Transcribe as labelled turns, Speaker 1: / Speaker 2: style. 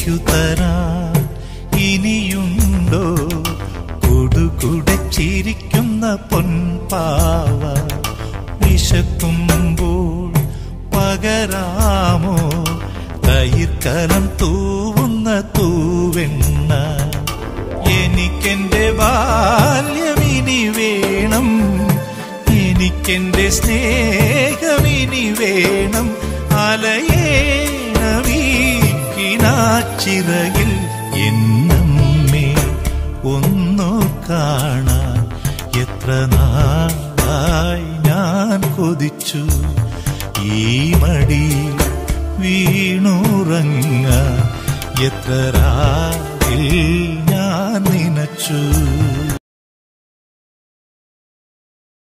Speaker 1: എനിക്കു തരാൻ ഇനിയുണ്ടോ കൊടുകുടച്ചിരിക്കുന്ന പൊൻപാവ വിശക്കുമ്പോൾ പകരാമോ തൈർക്കലം തൂവുന്ന തൂവെണ്ണ എനിക്കെന്റെ ബാല്യമിനി വേണം എനിക്കെന്റെ സ്നേഹമിനി വേണം അലയേണവീക്കിനാച്ചിറകിൽ എന്നമ്മേ ഒന്നു കാണാൻ എത്ര നാളായി ഞാൻ കൊതിച്ചു ഈ മടി വീണുറങ്ങ എത്ര രാവിൽ ഞാൻ നനച്ചു